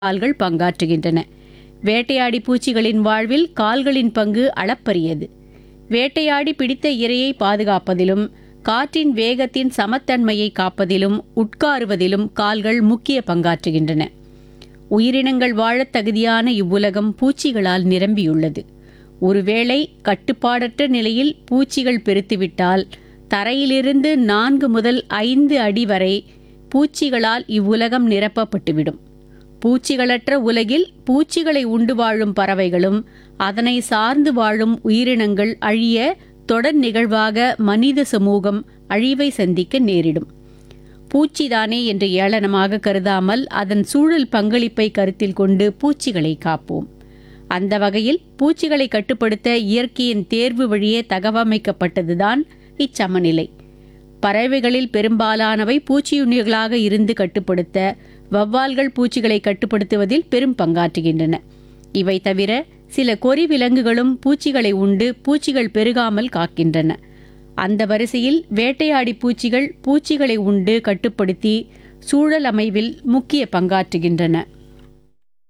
கால்கள் பங்காற்றுகின்றன வேட்டையாடி பூச்சிகளின் வாழ்வில் கால்களின் பங்கு அளப்பரியது வேட்டையாடி பிடித்த இரையை பாதுகாப்பதிலும் காற்றின் வேகத்தின் சமத்தன்மையை காப்பதிலும் உட்காருவதிலும் கால்கள் முக்கிய பங்காற்றுகின்றன உயிரினங்கள் வாழத் தகுதியான இவ்வுலகம் பூச்சிகளால் நிரம்பியுள்ளது ஒருவேளை கட்டுப்பாடற்ற நிலையில் பூச்சிகள் பெருத்துவிட்டால் தரையிலிருந்து நான்கு முதல் ஐந்து அடி வரை பூச்சிகளால் இவ்வுலகம் நிரப்பப்பட்டுவிடும் பூச்சிகளற்ற உலகில் பூச்சிகளை உண்டு வாழும் பறவைகளும் அதனை சார்ந்து வாழும் உயிரினங்கள் அழிய தொடர் நிகழ்வாக மனித சமூகம் அழிவை சந்திக்க நேரிடும் பூச்சிதானே என்று ஏளனமாக கருதாமல் அதன் சூழல் பங்களிப்பை கருத்தில் கொண்டு பூச்சிகளை காப்போம் அந்த வகையில் பூச்சிகளை கட்டுப்படுத்த இயற்கையின் தேர்வு வழியே தகவமைக்கப்பட்டதுதான் இச்சமநிலை பறவைகளில் பெரும்பாலானவை பூச்சியுண்ணிகளாக இருந்து கட்டுப்படுத்த வவ்வால்கள் பூச்சிகளை கட்டுப்படுத்துவதில் பெரும் பங்காற்றுகின்றன இவை தவிர சில கொறி விலங்குகளும் பூச்சிகளை உண்டு பூச்சிகள் பெருகாமல் காக்கின்றன அந்த வரிசையில் வேட்டையாடி பூச்சிகள் பூச்சிகளை உண்டு கட்டுப்படுத்தி சூழல் அமைவில் முக்கிய பங்காற்றுகின்றன